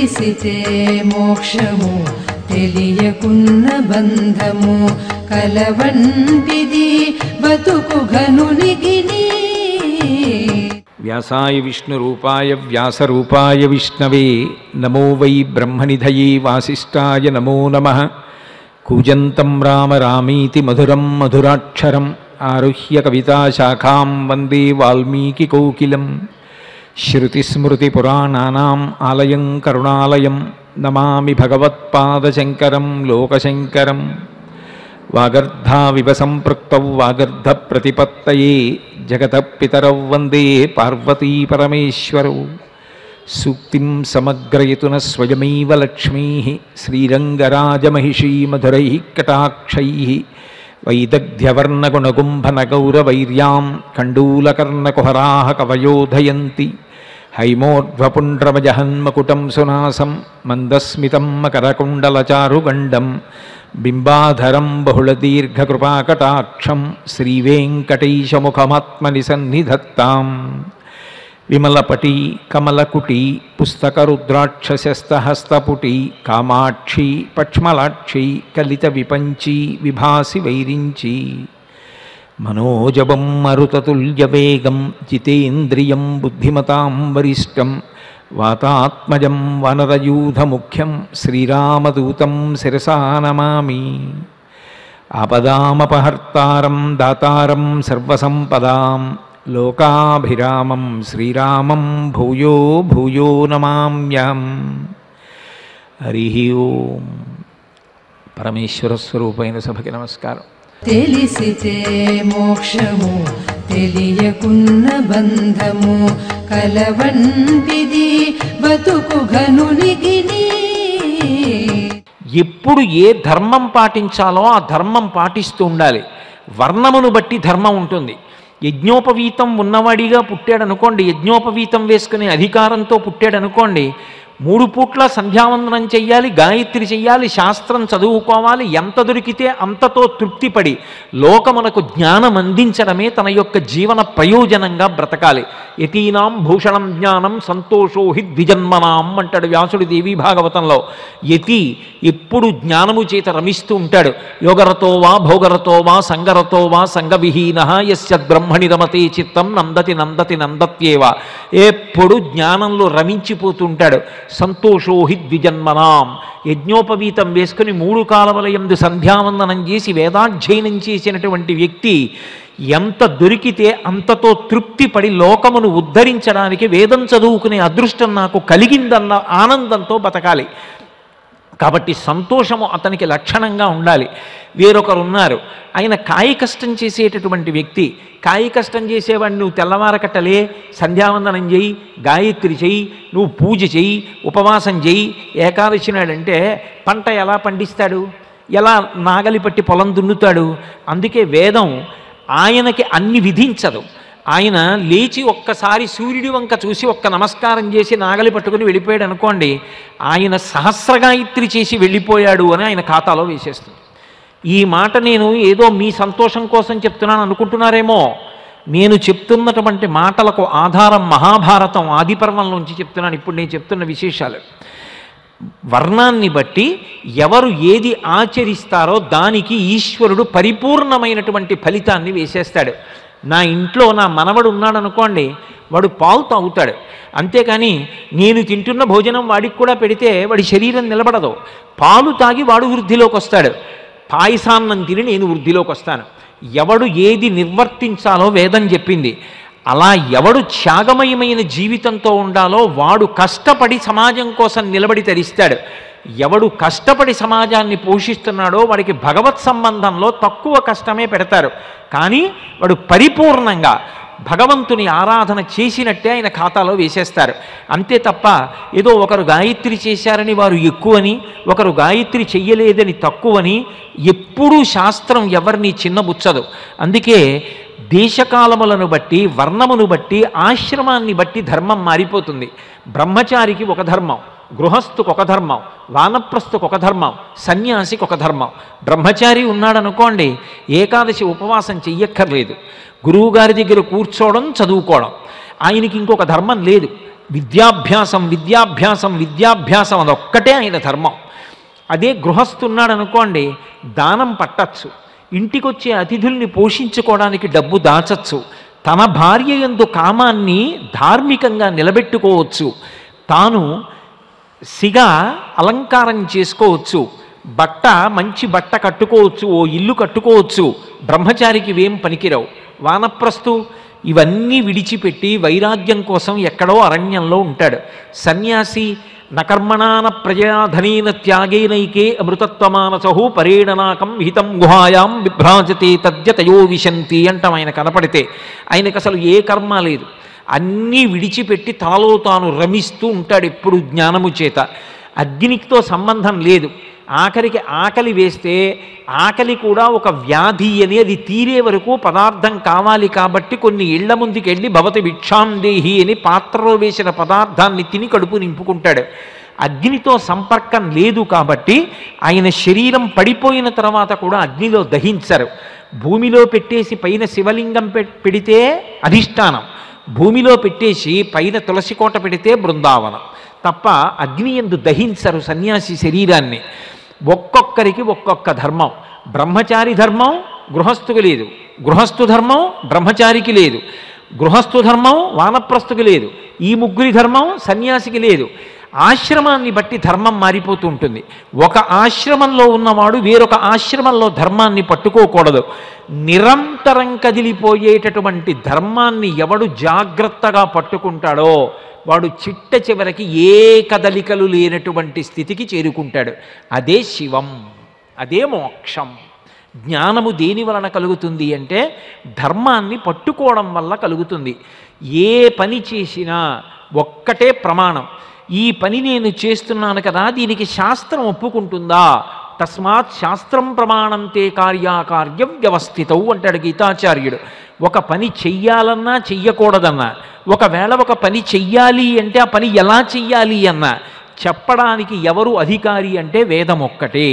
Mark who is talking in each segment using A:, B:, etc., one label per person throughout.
A: తెలిసితే మోక్షము తెలియకున్న బంధము కలవంటిది బతుకు ఘనునికిని
B: వ్యాసాయ విష్ణురూపాయ వ్యాసరూపాయ విష్ణవే నమో వై బ్రహ్మనిధయే వాసిష్ఠాయ నమో నమ కూజంతం రామ రామీతి మధురం మధురాక్షరం ఆరుహ్య కవితాశాఖాం వందే వాల్మీకికోకిలం శృతిస్మృతిపురాణానాం ఆలయం కరుణాలయం నమామి భగవత్పాదశంకరం లోకశంకరం వాగర్ధావివ సంపృక్తౌ వాగర్ధప్రతిపత్తయే జగతపితరౌ వందే పార్వతీ పరమేశ్వరౌ సూక్తిం సమగ్రయతున స్వయమైవ లక్ష్మీ శ్రీరంగరాజమహిషీ మధురై కటాక్షై వైదగ్ధ్యవర్ణగుణగుంభనగౌరవైర్యాం కండూలకర్ణకుహరా కవయోధయంతి హైమోర్ధ్వపుండ్రమజహన్మకుటం సునాసం మందస్మితం మకరకుండలచారుగండం బింబాధరం బహుళదీర్ఘకృపాకటాక్షం శ్రీవేంకటేశముఖమాత్మని సన్నిధత్తాం విమలపటి కమలకుటి పుస్తకరుద్రాక్షశస్తహస్తపుటి కామాక్షి పక్ష్మలాక్షి కలిత విపంచి విభాసి వైరించి మనోజవం మరుతతుల్యవేగం జితేంద్రియం బుద్ధిమతాం వరిష్టం వాతాత్మజం వనరయూధముఖ్యం శ్రీరామదూతం శిరసా నమామి ఆపదామపహర్తారం దాతారం సర్వసంపదాం లోకాభిరామం శ్రీరామం భూయో భూయో నమామ్యం హరి ఓం పరమేశ్వర స్వరూపైన సభకి నమస్కారం
A: తెలిసితే మోక్షము తెలియకున్న బంధము కలవంటిది బతుకు ఘనునికిని
B: ఎప్పుడు ఏ ధర్మం పాటించాలో ఆ ధర్మం పాటిస్తూ ఉండాలి వర్ణమును బట్టి ధర్మం ఉంటుంది యజ్ఞోపవీతం ఉన్నవాడిగా పుట్టాడనుకోండి యజ్ఞోపవీతం వేసుకునే అధికారంతో పుట్టాడనుకోండి మూడు పూట్ల సంధ్యావందనం చెయ్యాలి గాయత్రి చెయ్యాలి శాస్త్రం చదువుకోవాలి ఎంత దొరికితే అంతతో తృప్తిపడి లోకమునకు జ్ఞానం అందించడమే తన యొక్క జీవన ప్రయోజనంగా బ్రతకాలి యతీనాం భూషణం జ్ఞానం సంతోషో హి ద్విజన్మనాం అంటాడు వ్యాసుడి దేవి భాగవతంలో యతి ఎప్పుడు జ్ఞానము చేత రమిస్తూ ఉంటాడు యోగరతో వా భోగరతో వా సంగరతో వా సంగవిహీన యస్య బ్రహ్మణి రమతే చిత్తం నందతి నందతి నందత్యేవ ఎప్పుడు జ్ఞానంలో రమించిపోతూ ఉంటాడు సంతోషో హి ద్విజన్మనాం యజ్ఞోపవీతం వేసుకుని మూడు కాలముల యందు సంధ్యావందనం చేసి వేదాధ్యయనం చేసినటువంటి వ్యక్తి ఎంత దొరికితే అంతతో తృప్తి పడి లోకమును ఉద్ధరించడానికి వేదం చదువుకునే అదృష్టం నాకు కలిగిందన్న ఆనందంతో బతకాలి కాబట్టి సంతోషము అతనికి లక్షణంగా ఉండాలి వేరొకరు ఉన్నారు ఆయన కాయ కష్టం చేసేటటువంటి వ్యక్తి కాయ కష్టం చేసేవాడిని నువ్వు తెల్లవారకట్టలే సంధ్యావందనం చేయి గాయత్రి చెయ్యి నువ్వు పూజ చెయ్యి ఉపవాసం చెయ్యి ఏకాదశి నాడంటే పంట ఎలా పండిస్తాడు ఎలా నాగలి పట్టి పొలం దున్నుతాడు అందుకే వేదం ఆయనకి అన్ని విధించదు ఆయన లేచి ఒక్కసారి సూర్యుడి వంక చూసి ఒక్క నమస్కారం చేసి నాగలి పట్టుకుని వెళ్ళిపోయాడు అనుకోండి ఆయన సహస్రగాయత్రి చేసి వెళ్ళిపోయాడు అని ఆయన ఖాతాలో వేసేస్తుంది ఈ మాట నేను ఏదో మీ సంతోషం కోసం చెప్తున్నాను అనుకుంటున్నారేమో నేను చెప్తున్నటువంటి మాటలకు ఆధారం మహాభారతం ఆదిపర్వంలోంచి చెప్తున్నాను ఇప్పుడు నేను చెప్తున్న విశేషాలు వర్ణాన్ని బట్టి ఎవరు ఏది ఆచరిస్తారో దానికి ఈశ్వరుడు పరిపూర్ణమైనటువంటి ఫలితాన్ని వేసేస్తాడు నా ఇంట్లో నా మనవడు ఉన్నాడు అనుకోండి వాడు పాలు తాగుతాడు అంతేకాని నేను తింటున్న భోజనం వాడికి కూడా పెడితే వాడి శరీరం నిలబడదు పాలు తాగి వాడు వృద్ధిలోకి వస్తాడు పాయసాన్నం తిని నేను వృద్ధిలోకి వస్తాను ఎవడు ఏది నిర్వర్తించాలో వేదం చెప్పింది అలా ఎవడు త్యాగమయమైన జీవితంతో ఉండాలో వాడు కష్టపడి సమాజం కోసం నిలబడి తరిస్తాడు ఎవడు కష్టపడి సమాజాన్ని పోషిస్తున్నాడో వాడికి భగవత్ సంబంధంలో తక్కువ కష్టమే పెడతారు కానీ వాడు పరిపూర్ణంగా భగవంతుని ఆరాధన చేసినట్టే ఆయన ఖాతాలో వేసేస్తారు అంతే తప్ప ఏదో ఒకరు గాయత్రి చేశారని వారు ఎక్కువని ఒకరు గాయత్రి చెయ్యలేదని తక్కువని ఎప్పుడూ శాస్త్రం ఎవరిని చిన్నబుచ్చదు అందుకే దేశకాలములను బట్టి వర్ణమును బట్టి ఆశ్రమాన్ని బట్టి ధర్మం మారిపోతుంది బ్రహ్మచారికి ఒక ధర్మం గృహస్థుకు ఒక ధర్మం వానప్రస్థుకు ఒక ధర్మం సన్యాసికి ఒక ధర్మం బ్రహ్మచారి ఉన్నాడనుకోండి ఏకాదశి ఉపవాసం చెయ్యక్కర్లేదు గురువుగారి దగ్గర కూర్చోవడం చదువుకోవడం ఆయనకి ఇంకొక ధర్మం లేదు విద్యాభ్యాసం విద్యాభ్యాసం విద్యాభ్యాసం అదొక్కటే ఆయన ధర్మం అదే గృహస్థున్నాడు అనుకోండి దానం పట్టచ్చు ఇంటికొచ్చే అతిథుల్ని పోషించుకోవడానికి డబ్బు దాచచ్చు తన భార్య యందు కామాన్ని ధార్మికంగా నిలబెట్టుకోవచ్చు తాను సిగా అలంకారం చేసుకోవచ్చు బట్ట మంచి బట్ట కట్టుకోవచ్చు ఓ ఇల్లు కట్టుకోవచ్చు బ్రహ్మచారికి ఇవేం పనికిరావు వానప్రస్తు ఇవన్నీ విడిచిపెట్టి వైరాగ్యం కోసం ఎక్కడో అరణ్యంలో ఉంటాడు సన్యాసి నకర్మణాన ప్రజాధనీన త్యాగేనైకే అమృతత్వమానసహు పరేణనాకం హితం గుహాయాం విభ్రాజతే తద్యతయో విశంతి అంటాం ఆయన కనపడితే ఆయనకు అసలు ఏ కర్మ లేదు అన్నీ విడిచిపెట్టి తనలో తాను రమిస్తూ ఉంటాడు ఎప్పుడు జ్ఞానము చేత అగ్నితో సంబంధం లేదు ఆఖరికి ఆకలి వేస్తే ఆకలి కూడా ఒక వ్యాధి అని అది తీరే వరకు పదార్థం కావాలి కాబట్టి కొన్ని ఇళ్ల ముందుకు వెళ్ళి భవతి భిక్షాం దేహి అని పాత్రలో వేసిన పదార్థాన్ని తిని కడుపు నింపుకుంటాడు అగ్నితో సంపర్కం లేదు కాబట్టి ఆయన శరీరం పడిపోయిన తర్వాత కూడా అగ్నిలో దహించరు భూమిలో పెట్టేసి పైన శివలింగం పె- పెడితే అధిష్టానం భూమిలో పెట్టేసి పైన తులసి కోట పెడితే బృందావనం తప్ప అగ్ని ఎందు దహించరు సన్యాసి శరీరాన్ని ఒక్కొక్కరికి ఒక్కొక్క ధర్మం బ్రహ్మచారి ధర్మం గృహస్థుకి లేదు గృహస్థు ధర్మం బ్రహ్మచారికి లేదు గృహస్థు ధర్మం వానప్రస్థుకి లేదు ఈ ముగ్గురి ధర్మం సన్యాసికి లేదు ఆశ్రమాన్ని బట్టి ధర్మం మారిపోతూ ఉంటుంది ఒక ఆశ్రమంలో ఉన్నవాడు వేరొక ఆశ్రమంలో ధర్మాన్ని పట్టుకోకూడదు నిరంతరం కదిలిపోయేటటువంటి ధర్మాన్ని ఎవడు జాగ్రత్తగా పట్టుకుంటాడో వాడు చిట్ట చివరికి ఏ కదలికలు లేనటువంటి స్థితికి చేరుకుంటాడు అదే శివం అదే మోక్షం జ్ఞానము దేని వలన కలుగుతుంది అంటే ధర్మాన్ని పట్టుకోవడం వల్ల కలుగుతుంది ఏ పని చేసినా ఒక్కటే ప్రమాణం ఈ పని నేను చేస్తున్నాను కదా దీనికి శాస్త్రం ఒప్పుకుంటుందా తస్మాత్ శాస్త్రం ప్రమాణం తే కార్యాకార్యం వ్యవస్థితవు అంటాడు గీతాచార్యుడు ఒక పని చెయ్యాలన్నా చెయ్యకూడదన్నా ఒకవేళ ఒక పని చెయ్యాలి అంటే ఆ పని ఎలా చెయ్యాలి అన్నా చెప్పడానికి ఎవరు అధికారి అంటే వేదం ఒక్కటే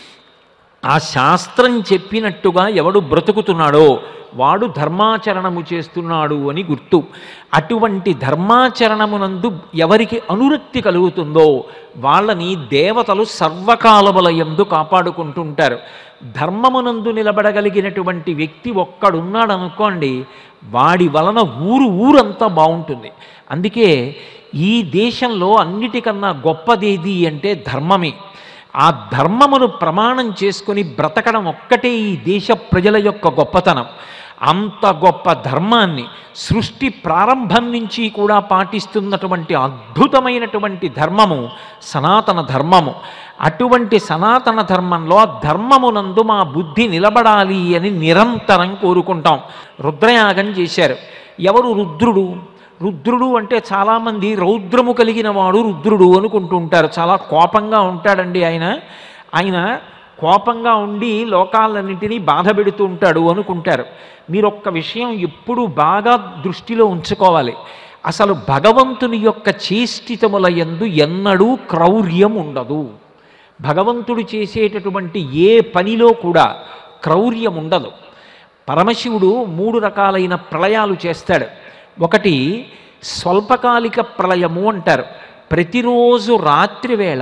B: ఆ శాస్త్రం చెప్పినట్టుగా ఎవడు బ్రతుకుతున్నాడో వాడు ధర్మాచరణము చేస్తున్నాడు అని గుర్తు అటువంటి ధర్మాచరణమునందు ఎవరికి అనురక్తి కలుగుతుందో వాళ్ళని దేవతలు సర్వకాలముల యందు కాపాడుకుంటుంటారు ధర్మమునందు నిలబడగలిగినటువంటి వ్యక్తి ఒక్కడున్నాడు అనుకోండి వాడి వలన ఊరు ఊరంతా బాగుంటుంది అందుకే ఈ దేశంలో అన్నిటికన్నా గొప్పదేది అంటే ధర్మమే ఆ ధర్మమును ప్రమాణం చేసుకొని బ్రతకడం ఒక్కటే ఈ దేశ ప్రజల యొక్క గొప్పతనం అంత గొప్ప ధర్మాన్ని సృష్టి ప్రారంభం నుంచి కూడా పాటిస్తున్నటువంటి అద్భుతమైనటువంటి ధర్మము సనాతన ధర్మము అటువంటి సనాతన ధర్మంలో ఆ ధర్మమునందు మా బుద్ధి నిలబడాలి అని నిరంతరం కోరుకుంటాం రుద్రయాగం చేశారు ఎవరు రుద్రుడు రుద్రుడు అంటే చాలామంది రౌద్రము కలిగిన వాడు రుద్రుడు అనుకుంటూ ఉంటారు చాలా కోపంగా ఉంటాడండి ఆయన ఆయన కోపంగా ఉండి లోకాలన్నింటినీ బాధ పెడుతూ ఉంటాడు అనుకుంటారు మీరు ఒక్క విషయం ఎప్పుడు బాగా దృష్టిలో ఉంచుకోవాలి అసలు భగవంతుని యొక్క చేష్టితముల యందు ఎన్నడూ క్రౌర్యం ఉండదు భగవంతుడు చేసేటటువంటి ఏ పనిలో కూడా క్రౌర్యం ఉండదు పరమశివుడు మూడు రకాలైన ప్రళయాలు చేస్తాడు ఒకటి స్వల్పకాలిక ప్రళయము అంటారు ప్రతిరోజు రాత్రి వేళ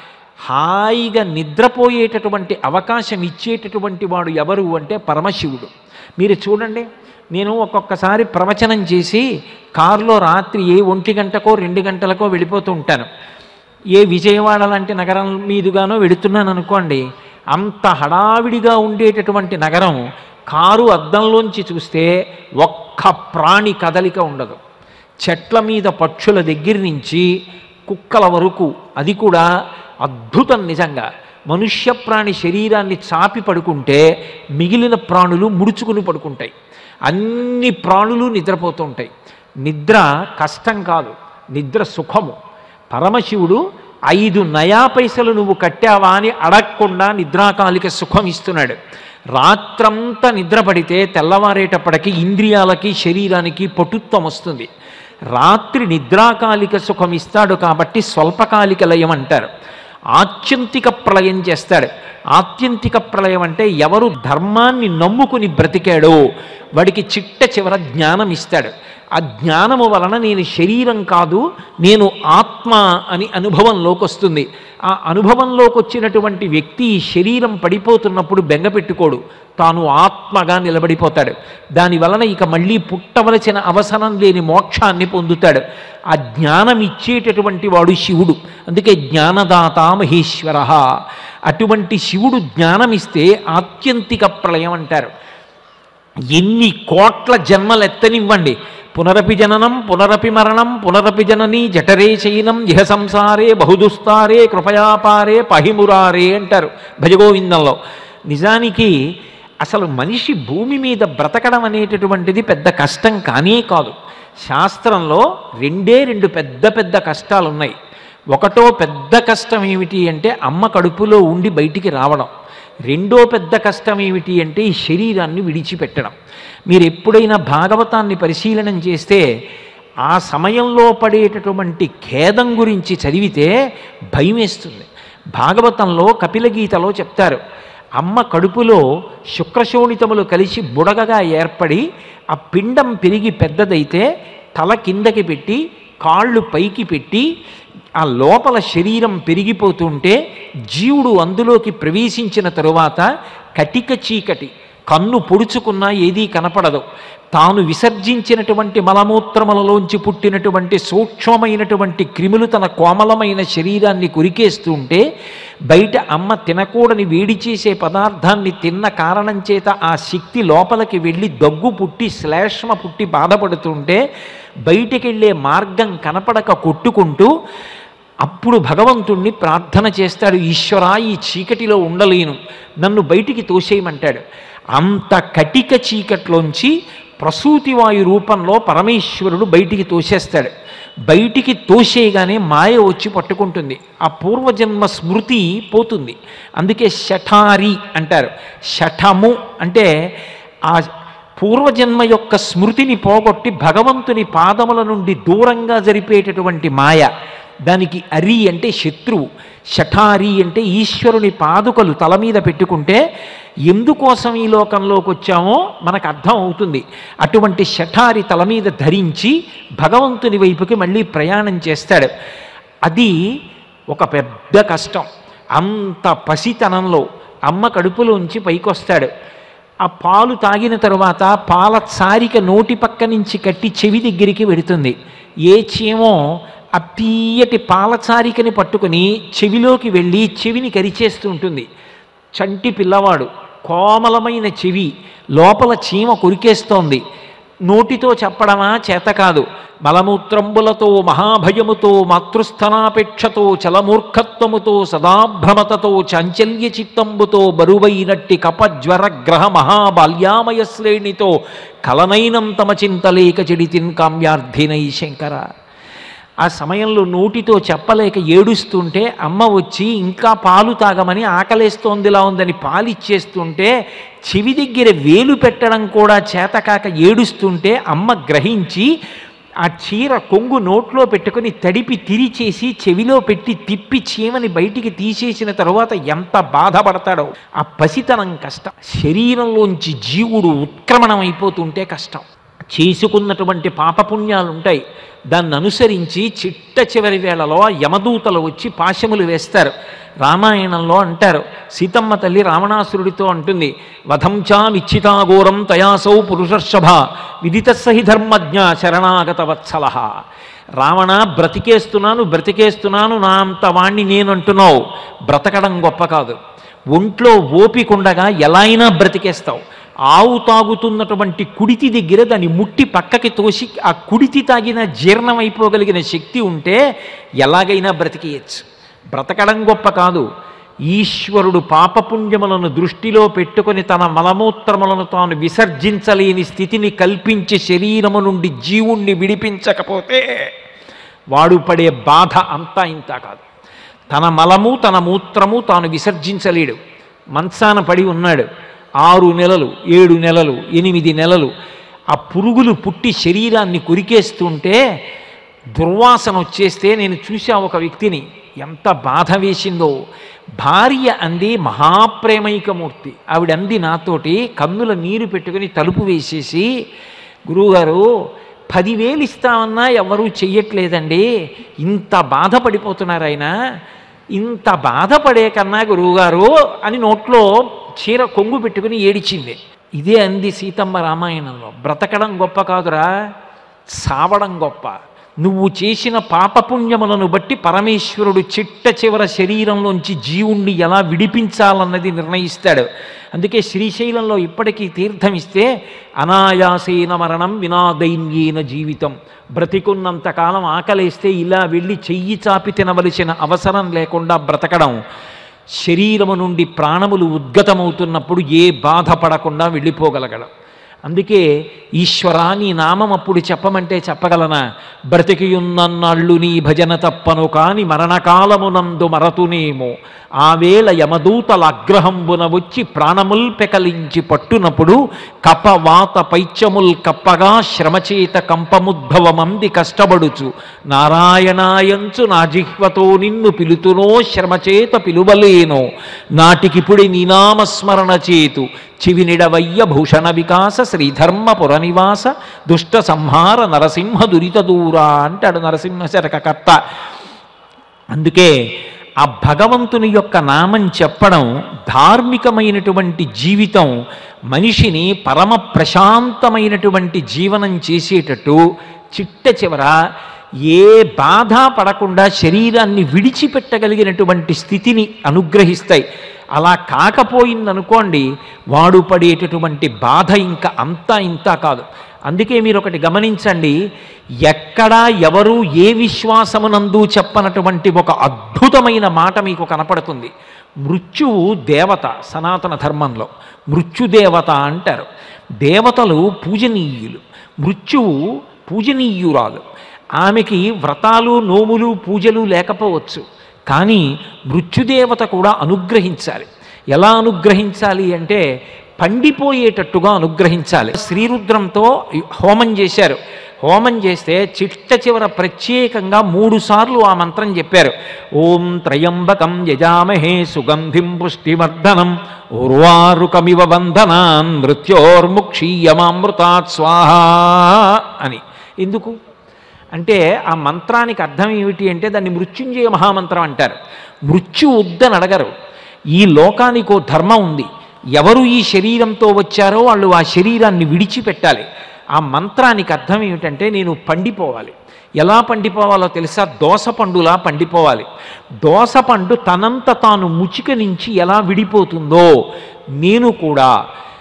B: హాయిగా నిద్రపోయేటటువంటి అవకాశం ఇచ్చేటటువంటి వాడు ఎవరు అంటే పరమశివుడు మీరు చూడండి నేను ఒక్కొక్కసారి ప్రవచనం చేసి కారులో రాత్రి ఏ ఒంటి గంటకో రెండు గంటలకో వెళ్ళిపోతూ ఉంటాను ఏ విజయవాడ లాంటి నగరం మీదుగానో వెడుతున్నాను అనుకోండి అంత హడావిడిగా ఉండేటటువంటి నగరం కారు అద్దంలోంచి చూస్తే ఒక్క ప్రాణి కదలిక ఉండదు చెట్ల మీద పక్షుల దగ్గర నుంచి కుక్కల వరకు అది కూడా అద్భుతం నిజంగా మనుష్య ప్రాణి శరీరాన్ని చాపి పడుకుంటే మిగిలిన ప్రాణులు ముడుచుకుని పడుకుంటాయి అన్ని ప్రాణులు నిద్రపోతూ ఉంటాయి నిద్ర కష్టం కాదు నిద్ర సుఖము పరమశివుడు ఐదు నయా పైసలు నువ్వు కట్టావా అని అడగకుండా నిద్రాకాలిక సుఖం ఇస్తున్నాడు రాత్రంతా నిద్రపడితే తెల్లవారేటప్పటికి ఇంద్రియాలకి శరీరానికి పటుత్వం వస్తుంది రాత్రి నిద్రాకాలిక సుఖం ఇస్తాడు కాబట్టి స్వల్పకాలిక లయం అంటారు ఆత్యంతిక ప్రళయం చేస్తాడు ఆత్యంతిక ప్రళయం అంటే ఎవరు ధర్మాన్ని నమ్ముకుని బ్రతికాడో వాడికి చిట్ట చివర జ్ఞానం ఇస్తాడు ఆ జ్ఞానము వలన నేను శరీరం కాదు నేను ఆత్మ అని అనుభవంలోకి వస్తుంది ఆ అనుభవంలోకి వచ్చినటువంటి వ్యక్తి ఈ శరీరం పడిపోతున్నప్పుడు బెంగ పెట్టుకోడు తాను ఆత్మగా నిలబడిపోతాడు దాని వలన ఇక మళ్ళీ పుట్టవలసిన అవసరం లేని మోక్షాన్ని పొందుతాడు ఆ జ్ఞానం ఇచ్చేటటువంటి వాడు శివుడు అందుకే జ్ఞానదాత మహేశ్వర అటువంటి శివుడు జ్ఞానమిస్తే ఆత్యంతిక ప్రళయం అంటారు ఎన్ని కోట్ల జన్మలు ఎత్తనివ్వండి పునరపి జననం పునరపి మరణం పునరపి జనని జఠరే శయనం ఇహ సంసారే బహుదుస్తారే కృపయాపారే పహిమురారే అంటారు భజగోవిందంలో నిజానికి అసలు మనిషి భూమి మీద బ్రతకడం అనేటటువంటిది పెద్ద కష్టం కానే కాదు శాస్త్రంలో రెండే రెండు పెద్ద పెద్ద కష్టాలు ఉన్నాయి ఒకటో పెద్ద కష్టం ఏమిటి అంటే అమ్మ కడుపులో ఉండి బయటికి రావడం రెండో పెద్ద కష్టం ఏమిటి అంటే ఈ శరీరాన్ని విడిచిపెట్టడం మీరు ఎప్పుడైనా భాగవతాన్ని పరిశీలనం చేస్తే ఆ సమయంలో పడేటటువంటి ఖేదం గురించి చదివితే భయం వేస్తుంది భాగవతంలో కపిల గీతలో చెప్తారు అమ్మ కడుపులో శుక్రశోణితములు కలిసి బుడగగా ఏర్పడి ఆ పిండం పెరిగి పెద్దదైతే తల కిందకి పెట్టి కాళ్ళు పైకి పెట్టి ఆ లోపల శరీరం పెరిగిపోతుంటే జీవుడు అందులోకి ప్రవేశించిన తరువాత కటిక చీకటి కన్ను పొడుచుకున్నా ఏదీ కనపడదు తాను విసర్జించినటువంటి మలమూత్రములలోంచి పుట్టినటువంటి సూక్ష్మమైనటువంటి క్రిములు తన కోమలమైన శరీరాన్ని కురికేస్తుంటే బయట అమ్మ తినకూడని వేడి చేసే పదార్థాన్ని తిన్న కారణం చేత ఆ శక్తి లోపలికి వెళ్ళి దగ్గు పుట్టి శ్లేష్మ పుట్టి బాధపడుతుంటే బయటికి వెళ్ళే మార్గం కనపడక కొట్టుకుంటూ అప్పుడు భగవంతుణ్ణి ప్రార్థన చేస్తాడు ఈశ్వర ఈ చీకటిలో ఉండలేను నన్ను బయటికి తోసేయమంటాడు అంత కటిక చీకట్లోంచి ప్రసూతివాయు రూపంలో పరమేశ్వరుడు బయటికి తోసేస్తాడు బయటికి తోసేయగానే మాయ వచ్చి పట్టుకుంటుంది ఆ పూర్వజన్మ స్మృతి పోతుంది అందుకే శఠారి అంటారు శఠము అంటే ఆ పూర్వజన్మ యొక్క స్మృతిని పోగొట్టి భగవంతుని పాదముల నుండి దూరంగా జరిపేటటువంటి మాయ దానికి అరి అంటే శత్రువు శఠారి అంటే ఈశ్వరుని పాదుకలు తల మీద పెట్టుకుంటే ఎందుకోసం ఈ లోకంలోకి వచ్చామో మనకు అర్థం అవుతుంది అటువంటి శఠారి తల మీద ధరించి భగవంతుని వైపుకి మళ్ళీ ప్రయాణం చేస్తాడు అది ఒక పెద్ద కష్టం అంత పసితనంలో అమ్మ కడుపులోంచి పైకొస్తాడు ఆ పాలు తాగిన తరువాత పాల చారిక నోటి పక్క నుంచి కట్టి చెవి దగ్గరికి వెడుతుంది ఏ చీమో ఆ తీయటి పాలచారికని పట్టుకుని చెవిలోకి వెళ్ళి చెవిని కరిచేస్తూ ఉంటుంది చంటి పిల్లవాడు కోమలమైన చెవి లోపల చీమ కొరికేస్తోంది నోటితో చెప్పడమా చేత కాదు మలమూత్రంబులతో మహాభయముతో మాతృస్థనాపేక్షతో చలమూర్ఖత్వముతో సదాభ్రమతతో చాంచల్య చిత్తంబుతో బరువైనట్టి కపజ్వర గ్రహ మహాబాల్యామయ శ్రేణితో కలనైనం తమ చింతలేక చెడితిన్ కామ్యార్థినై శంకర ఆ సమయంలో నోటితో చెప్పలేక ఏడుస్తుంటే అమ్మ వచ్చి ఇంకా పాలు తాగమని ఆకలేస్తోందిలా ఉందని పాలు ఇచ్చేస్తుంటే చెవి దగ్గర వేలు పెట్టడం కూడా చేతకాక ఏడుస్తుంటే అమ్మ గ్రహించి ఆ చీర కొంగు నోట్లో పెట్టుకుని తడిపి తిరిచేసి చెవిలో పెట్టి తిప్పి చీమని బయటికి తీసేసిన తరువాత ఎంత బాధపడతాడో ఆ పసితనం కష్టం శరీరంలోంచి జీవుడు ఉత్క్రమణం అయిపోతుంటే కష్టం చేసుకున్నటువంటి పాపపుణ్యాలు ఉంటాయి దాన్ని అనుసరించి చిట్ట చివరి వేళలో యమదూతలు వచ్చి పాశములు వేస్తారు రామాయణంలో అంటారు సీతమ్మ తల్లి రావణాసురుడితో అంటుంది వధంచామిచ్చితాఘోరం తయాసౌ పురుషర్షభ విదిత సహి ధర్మజ్ఞ శరణాగత వత్సల రావణ బ్రతికేస్తున్నాను బ్రతికేస్తున్నాను నా అంత వాణ్ణి నేను అంటున్నావు బ్రతకడం గొప్ప కాదు ఒంట్లో ఓపికండగా ఎలా అయినా బ్రతికేస్తావు ఆవు తాగుతున్నటువంటి కుడితి దగ్గర దాన్ని ముట్టి పక్కకి తోసి ఆ కుడితి తాగిన జీర్ణమైపోగలిగిన శక్తి ఉంటే ఎలాగైనా బ్రతికేయచ్చు బ్రతకడం గొప్ప కాదు ఈశ్వరుడు పాపపుణ్యములను దృష్టిలో పెట్టుకొని తన మలమూత్రములను తాను విసర్జించలేని స్థితిని కల్పించి శరీరము నుండి జీవుణ్ణి విడిపించకపోతే వాడు పడే బాధ అంతా ఇంత కాదు తన మలము తన మూత్రము తాను విసర్జించలేడు మంచాన పడి ఉన్నాడు ఆరు నెలలు ఏడు నెలలు ఎనిమిది నెలలు ఆ పురుగులు పుట్టి శరీరాన్ని కొరికేస్తుంటే దుర్వాసన వచ్చేస్తే నేను చూసా ఒక వ్యక్తిని ఎంత బాధ వేసిందో భార్య అంది మహాప్రేమైకమూర్తి ఆవిడ అంది నాతోటి కన్నుల నీరు పెట్టుకుని తలుపు వేసేసి గురువుగారు పదివేలు ఇస్తామన్నా ఎవరూ చెయ్యట్లేదండి ఇంత బాధపడిపోతున్నారు ఆయన ఇంత బాధపడే కన్నా గురువుగారు అని నోట్లో చీర కొంగు పెట్టుకుని ఏడిచింది ఇదే అంది సీతమ్మ రామాయణంలో బ్రతకడం గొప్ప కాదురా సావడం గొప్ప నువ్వు చేసిన పాపపుణ్యములను బట్టి పరమేశ్వరుడు చిట్ట చివర శరీరంలోంచి జీవుణ్ణి ఎలా విడిపించాలన్నది నిర్ణయిస్తాడు అందుకే శ్రీశైలంలో ఇప్పటికీ తీర్థం ఇస్తే అనాయాసేన మరణం వినాదైన్యేన జీవితం బ్రతికున్నంత కాలం ఆకలేస్తే ఇలా వెళ్ళి చెయ్యి చాపి తినవలసిన అవసరం లేకుండా బ్రతకడం శరీరము నుండి ప్రాణములు ఉద్గతమవుతున్నప్పుడు ఏ బాధపడకుండా వెళ్ళిపోగలగడం అందుకే ఈశ్వరా నీ నామం అప్పుడు చెప్పమంటే చెప్పగలనా బ్రతికియున్నన్నాళ్ళు నీ భజన తప్పను కాని మరణకాలమునందు మరతునేమో ఆవేళ యమదూతల అగ్రహంబున వచ్చి ప్రాణముల్ పెకలించి పట్టునప్పుడు కపవాత పైత్యముల్ కప్పగా శ్రమచేత కంపముద్భవమంది కష్టపడుచు నారాయణాయంచు నా జిహ్వతో నిన్ను పిలుతునో శ్రమచేత పిలువలేనో నాటికిపుడి నీనామస్మరణ చేతు చివినిడవయ్య భూషణ వికాస శ్రీధర్మపుర నివాస దుష్ట సంహార నరసింహ దురిత దూరా అంటాడు నరసింహ శరకర్త అందుకే ఆ భగవంతుని యొక్క నామం చెప్పడం ధార్మికమైనటువంటి జీవితం మనిషిని పరమ ప్రశాంతమైనటువంటి జీవనం చేసేటట్టు చిట్ట చివర ఏ బాధ పడకుండా శరీరాన్ని విడిచిపెట్టగలిగినటువంటి స్థితిని అనుగ్రహిస్తాయి అలా కాకపోయిందనుకోండి వాడు పడేటటువంటి బాధ ఇంకా అంతా ఇంతా కాదు అందుకే మీరు ఒకటి గమనించండి ఎక్కడా ఎవరు ఏ విశ్వాసమునందు చెప్పనటువంటి ఒక అద్భుతమైన మాట మీకు కనపడుతుంది మృత్యువు దేవత సనాతన ధర్మంలో మృత్యుదేవత అంటారు దేవతలు పూజనీయులు మృత్యువు పూజనీయురాలు ఆమెకి వ్రతాలు నోములు పూజలు లేకపోవచ్చు కానీ మృత్యుదేవత కూడా అనుగ్రహించాలి ఎలా అనుగ్రహించాలి అంటే పండిపోయేటట్టుగా అనుగ్రహించాలి శ్రీరుద్రంతో హోమం చేశారు హోమం చేస్తే చిట్ట చివర ప్రత్యేకంగా మూడు సార్లు ఆ మంత్రం చెప్పారు ఓం త్రయంబకం యజామహే సుగంధిం పుష్టివర్ధనం ఉర్వారుకమివ బంధనాన్ మృత్యోర్ముక్షీయమామృతాత్ స్వాహ అని ఎందుకు అంటే ఆ మంత్రానికి అర్థం ఏమిటి అంటే దాన్ని మృత్యుంజయ మహామంత్రం అంటారు మృత్యు వద్దని అడగరు ఈ లోకానికి ఓ ధర్మం ఉంది ఎవరు ఈ శరీరంతో వచ్చారో వాళ్ళు ఆ శరీరాన్ని విడిచిపెట్టాలి ఆ మంత్రానికి అర్థం ఏమిటంటే నేను పండిపోవాలి ఎలా పండిపోవాలో తెలుసా దోసపండులా పండిపోవాలి దోసపండు తనంత తాను ముచిక నుంచి ఎలా విడిపోతుందో నేను కూడా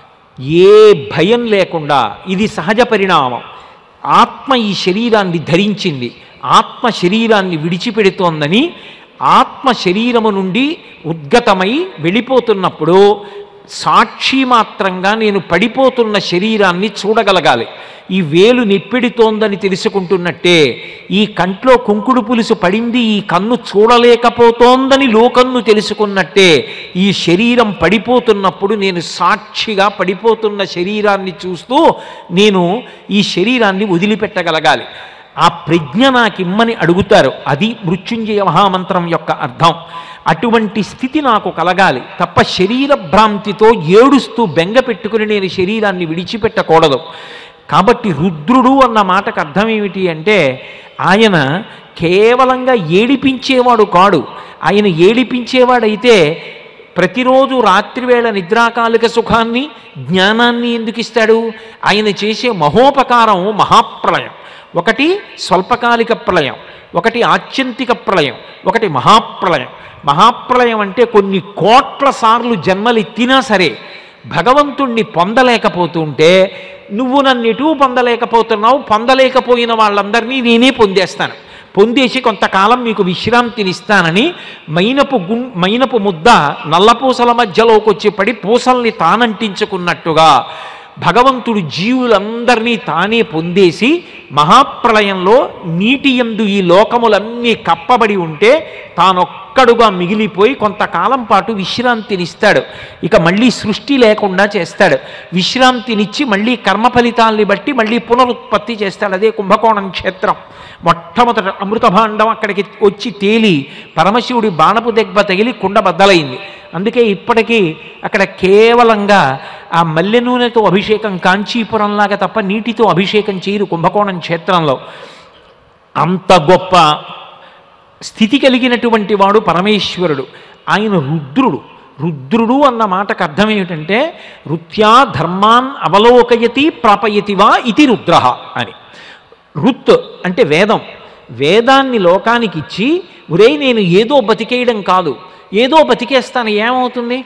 B: ఏ భయం లేకుండా ఇది సహజ పరిణామం ఆత్మ ఈ శరీరాన్ని ధరించింది ఆత్మ శరీరాన్ని విడిచిపెడుతోందని ఆత్మ శరీరము నుండి ఉద్గతమై వెళ్ళిపోతున్నప్పుడు సాక్షి మాత్రంగా నేను పడిపోతున్న శరీరాన్ని చూడగలగాలి ఈ వేలు నిప్పెడుతోందని తెలుసుకుంటున్నట్టే ఈ కంట్లో కుంకుడు పులుసు పడింది ఈ కన్ను చూడలేకపోతోందని లోకన్ను తెలుసుకున్నట్టే ఈ శరీరం పడిపోతున్నప్పుడు నేను సాక్షిగా పడిపోతున్న శరీరాన్ని చూస్తూ నేను ఈ శరీరాన్ని వదిలిపెట్టగలగాలి ఆ ప్రజ్ఞ నాకిమ్మని అడుగుతారు అది మృత్యుంజయ మహామంత్రం యొక్క అర్థం అటువంటి స్థితి నాకు కలగాలి తప్ప శరీర భ్రాంతితో ఏడుస్తూ బెంగ పెట్టుకుని నేను శరీరాన్ని విడిచిపెట్టకూడదు కాబట్టి రుద్రుడు అన్న మాటకు అర్థం ఏమిటి అంటే ఆయన కేవలంగా ఏడిపించేవాడు కాడు ఆయన ఏడిపించేవాడైతే ప్రతిరోజు రాత్రివేళ నిద్రాకాలిక సుఖాన్ని జ్ఞానాన్ని ఎందుకు ఇస్తాడు ఆయన చేసే మహోపకారం మహాప్రళయం ఒకటి స్వల్పకాలిక ప్రళయం ఒకటి ఆత్యంతిక ప్రళయం ఒకటి మహాప్రళయం మహాప్రళయం అంటే కొన్ని కోట్ల సార్లు జన్మలెత్తినా సరే భగవంతుణ్ణి పొందలేకపోతుంటే నువ్వు నన్ను ఎటూ పొందలేకపోతున్నావు పొందలేకపోయిన వాళ్ళందరినీ నేనే పొందేస్తాను పొందేసి కొంతకాలం మీకు విశ్రాంతినిస్తానని మైనపు గు మైనపు ముద్ద నల్లపూసల మధ్యలోకి వచ్చి పడి పూసల్ని తానంటించుకున్నట్టుగా భగవంతుడు జీవులందరినీ తానే పొందేసి మహాప్రళయంలో నీటి ఎందు ఈ లోకములన్నీ కప్పబడి ఉంటే తానొక్కడుగా మిగిలిపోయి కొంతకాలం పాటు విశ్రాంతినిస్తాడు ఇక మళ్ళీ సృష్టి లేకుండా చేస్తాడు విశ్రాంతినిచ్చి మళ్ళీ కర్మ ఫలితాల్ని బట్టి మళ్ళీ పునరుత్పత్తి చేస్తాడు అదే కుంభకోణం క్షేత్రం మొట్టమొదట అమృత భాండం అక్కడికి వచ్చి తేలి పరమశివుడి బాణపు దెబ్బ తగిలి కుండ బద్దలైంది అందుకే ఇప్పటికీ అక్కడ కేవలంగా ఆ మల్లె నూనెతో అభిషేకం కాంచీపురంలాగా తప్ప నీటితో అభిషేకం చేయరు కుంభకోణం క్షేత్రంలో అంత గొప్ప స్థితి కలిగినటువంటి వాడు పరమేశ్వరుడు ఆయన రుద్రుడు రుద్రుడు అన్న మాటకు అర్థం ఏమిటంటే రుత్యా ధర్మాన్ అవలోకయతి ప్రాపయతి వా ఇది రుద్ర అని రుత్ అంటే వేదం వేదాన్ని లోకానికి ఇచ్చి ఒరే నేను ఏదో బతికేయడం కాదు ఏదో బతికేస్తాను ఏమవుతుంది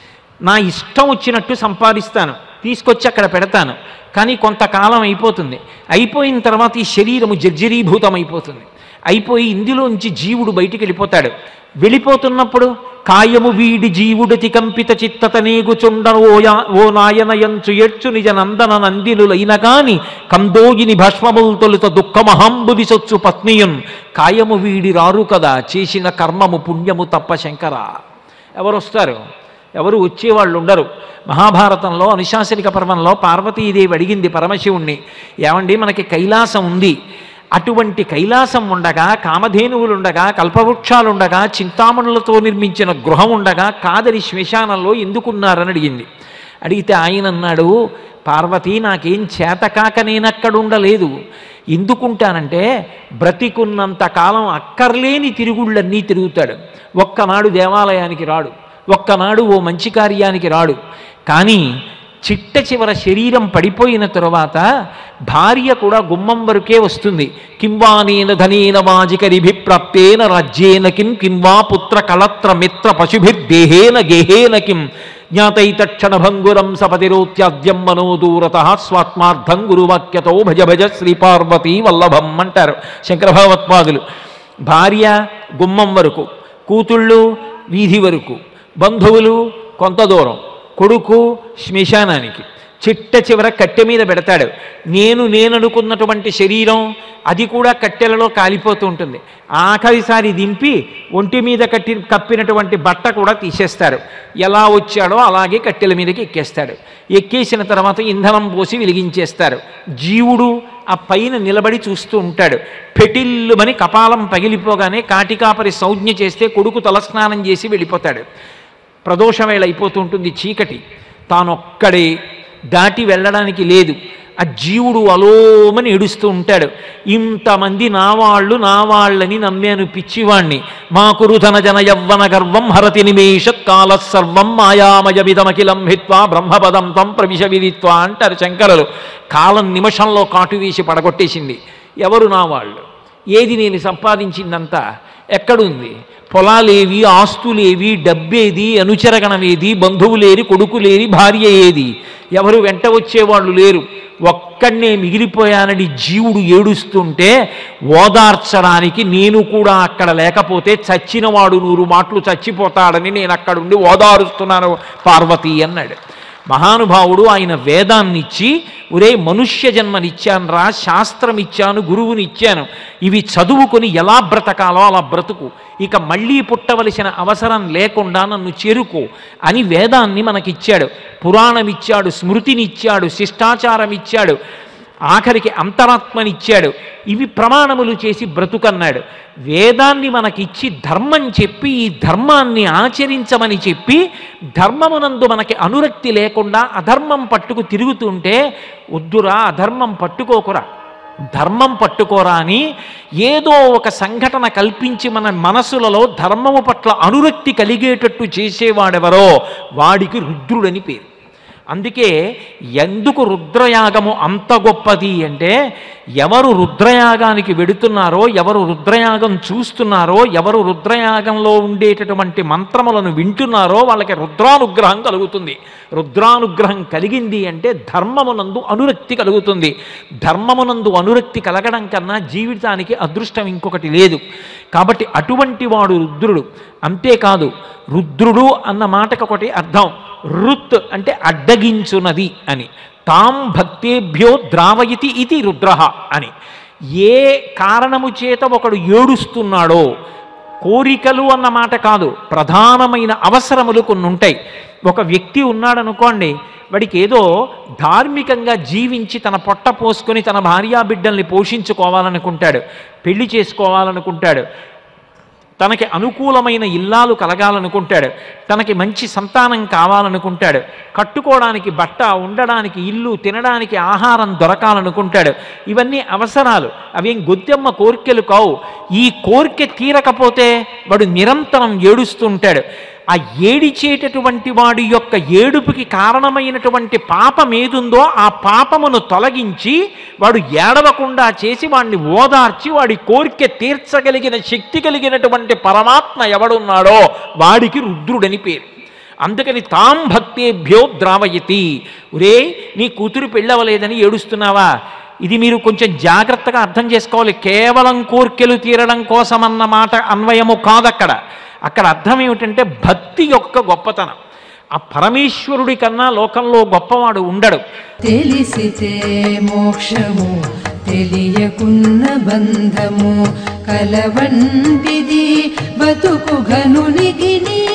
B: నా ఇష్టం వచ్చినట్టు సంపాదిస్తాను తీసుకొచ్చి అక్కడ పెడతాను కానీ కొంతకాలం అయిపోతుంది అయిపోయిన తర్వాత ఈ శరీరము జర్జరీభూతం అయిపోతుంది అయిపోయి ఇందులోంచి జీవుడు బయటికి వెళ్ళిపోతాడు వెళ్ళిపోతున్నప్పుడు కాయము వీడి జీవుడతి కంపిత చిత్తతనేగుచుండ ఓయా ఓ నాయనయంచు ఎచ్చు నిజ నందన నందినులైన కాని కందోగిని భస్మముల్ తొలుత దుఃఖమహంబుది సొచ్చు పత్నియున్ కాయము వీడి రారు కదా చేసిన కర్మము పుణ్యము తప్ప శంకర ఎవరు వస్తారు ఎవరు వచ్చేవాళ్ళు ఉండరు మహాభారతంలో అనుశాసనిక పర్వంలో పార్వతీదేవి అడిగింది పరమశివుణ్ణి ఏమండి మనకి కైలాసం ఉంది అటువంటి కైలాసం ఉండగా కామధేనువులు ఉండగా కల్పవృక్షాలు ఉండగా చింతామణులతో నిర్మించిన గృహం ఉండగా కాదరి శ్మశానంలో ఎందుకున్నారని అడిగింది అడిగితే ఆయన అన్నాడు పార్వతి నాకేం చేతకాక నేనక్కడ ఉండలేదు ఎందుకుంటానంటే బ్రతికున్నంత కాలం అక్కర్లేని తిరుగుళ్ళన్నీ తిరుగుతాడు ఒక్కనాడు దేవాలయానికి రాడు ఒక్కనాడు ఓ మంచి కార్యానికి రాడు కానీ చిట్ట చివర శరీరం పడిపోయిన తరువాత భార్య కూడా గుమ్మం వరకే వస్తుంది కింవానేన ధనేన వాజికరిభిప్రాప్తేన రాజ్యేన కిం కింవా పుత్ర కళత్ర మిత్ర పశుభిర్దేహేన గేహేన కిం జ్ఞాతైతక్షణ భంగురం సపతిరోత్యాద్యం మనోదూరత స్వాత్మార్థం గురువాక్యతో భజ భజ శ్రీపార్వతీ వల్లభం అంటారు శంకర భగవత్పాదులు భార్య గుమ్మం వరకు కూతుళ్ళు వీధి వరకు బంధువులు కొంత దూరం కొడుకు శ్మశానానికి చిట్ట చివర కట్టె మీద పెడతాడు నేను నేననుకున్నటువంటి శరీరం అది కూడా కట్టెలలో కాలిపోతూ ఉంటుంది ఆఖరిసారి దింపి ఒంటి మీద కట్టి కప్పినటువంటి బట్ట కూడా తీసేస్తారు ఎలా వచ్చాడో అలాగే కట్టెల మీదకి ఎక్కేస్తాడు ఎక్కేసిన తర్వాత ఇంధనం పోసి వెలిగించేస్తారు జీవుడు ఆ పైన నిలబడి చూస్తూ ఉంటాడు పెటిల్లుమని కపాలం పగిలిపోగానే కాటికాపరి సంజ్ఞ చేస్తే కొడుకు తలస్నానం చేసి వెళ్ళిపోతాడు ప్రదోషవేళ అయిపోతూ ఉంటుంది చీకటి తానొక్కడే దాటి వెళ్ళడానికి లేదు ఆ జీవుడు అలోమని ఏడుస్తూ ఉంటాడు ఇంతమంది నా వాళ్ళు నా వాళ్ళని నమ్మాను పిచ్చివాణ్ణి మా కురుధన జన యవ్వన గర్వం హరతి నిమేషత్ కాల సర్వం మాయామయమిదమఖిలం హిత్వా బ్రహ్మపదం తం ప్రవిశ విదిత్వా అంటారు శంకరులు కాలం నిమిషంలో కాటు వేసి పడగొట్టేసింది ఎవరు నా వాళ్ళు ఏది నేను సంపాదించిందంతా ఎక్కడుంది పొలాలేవి ఆస్తులేవి డబ్బేది అనుచరగణమేది బంధువులేరి కొడుకులేరి భార్య ఏది ఎవరు వెంట వచ్చేవాళ్ళు లేరు ఒక్కడనే మిగిలిపోయానని జీవుడు ఏడుస్తుంటే ఓదార్చడానికి నేను కూడా అక్కడ లేకపోతే చచ్చినవాడు నూరు మాటలు చచ్చిపోతాడని నేను అక్కడుండి ఓదారుస్తున్నాను పార్వతి అన్నాడు మహానుభావుడు ఆయన వేదాన్ని ఇచ్చి ఒరే మనుష్య జన్మనిచ్చాను రా శాస్త్రం ఇచ్చాను గురువుని ఇచ్చాను ఇవి చదువుకొని ఎలా బ్రతకాలో అలా బ్రతుకు ఇక మళ్ళీ పుట్టవలసిన అవసరం లేకుండా నన్ను చేరుకో అని వేదాన్ని మనకిచ్చాడు పురాణం ఇచ్చాడు స్మృతినిచ్చాడు శిష్టాచారం ఇచ్చాడు ఆఖరికి అంతరాత్మనిచ్చాడు ఇవి ప్రమాణములు చేసి బ్రతుకన్నాడు వేదాన్ని మనకిచ్చి ధర్మం చెప్పి ఈ ధర్మాన్ని ఆచరించమని చెప్పి ధర్మమునందు మనకి అనురక్తి లేకుండా అధర్మం పట్టుకు తిరుగుతుంటే వద్దురా అధర్మం పట్టుకోకురా ధర్మం పట్టుకోరా అని ఏదో ఒక సంఘటన కల్పించి మన మనసులలో ధర్మము పట్ల అనురక్తి కలిగేటట్టు చేసేవాడెవరో వాడికి రుద్రుడని పేరు అందుకే ఎందుకు రుద్రయాగము అంత గొప్పది అంటే ఎవరు రుద్రయాగానికి వెడుతున్నారో ఎవరు రుద్రయాగం చూస్తున్నారో ఎవరు రుద్రయాగంలో ఉండేటటువంటి మంత్రములను వింటున్నారో వాళ్ళకి రుద్రానుగ్రహం కలుగుతుంది రుద్రానుగ్రహం కలిగింది అంటే ధర్మమునందు అనురక్తి కలుగుతుంది ధర్మమునందు అనురక్తి కలగడం కన్నా జీవితానికి అదృష్టం ఇంకొకటి లేదు కాబట్టి అటువంటి వాడు రుద్రుడు అంతేకాదు రుద్రుడు అన్న మాటకు ఒకటి అర్థం రుత్ అంటే అడ్డగించునది అని తాం భక్తేభ్యో ద్రావయతి ఇది రుద్ర అని ఏ కారణము చేత ఒకడు ఏడుస్తున్నాడో కోరికలు అన్న మాట కాదు ప్రధానమైన అవసరములు కొన్ని ఉంటాయి ఒక వ్యక్తి ఉన్నాడనుకోండి వాడికి ఏదో ధార్మికంగా జీవించి తన పొట్ట పోసుకొని తన భార్యా బిడ్డల్ని పోషించుకోవాలనుకుంటాడు పెళ్లి చేసుకోవాలనుకుంటాడు తనకి అనుకూలమైన ఇల్లాలు కలగాలనుకుంటాడు తనకి మంచి సంతానం కావాలనుకుంటాడు కట్టుకోవడానికి బట్ట ఉండడానికి ఇల్లు తినడానికి ఆహారం దొరకాలనుకుంటాడు ఇవన్నీ అవసరాలు అవేం గొద్దెమ్మ కోరికలు కావు ఈ కోరిక తీరకపోతే వాడు నిరంతరం ఏడుస్తుంటాడు ఆ ఏడిచేటటువంటి వాడి యొక్క ఏడుపుకి కారణమైనటువంటి పాపం ఏదుందో ఆ పాపమును తొలగించి వాడు ఏడవకుండా చేసి వాడిని ఓదార్చి వాడి కోరిక తీర్చగలిగిన శక్తి కలిగినటువంటి పరమాత్మ ఎవడున్నాడో వాడికి రుద్రుడని పేరు అందుకని తాం భక్తేభ్యో ద్రావయతి ఒరే నీ కూతురు పెళ్ళవలేదని ఏడుస్తున్నావా ఇది మీరు కొంచెం జాగ్రత్తగా అర్థం చేసుకోవాలి కేవలం కోర్కెలు తీరడం కోసమన్న మాట అన్వయము కాదక్కడ అక్కడ అర్థం ఏమిటంటే భక్తి యొక్క గొప్పతనం ఆ పరమేశ్వరుడి కన్నా లోకంలో గొప్పవాడు ఉండడు
A: తెలిసితే మోక్షము తెలియకున్న బంధము కలవంటిది బతుకు ఘనునికి నీ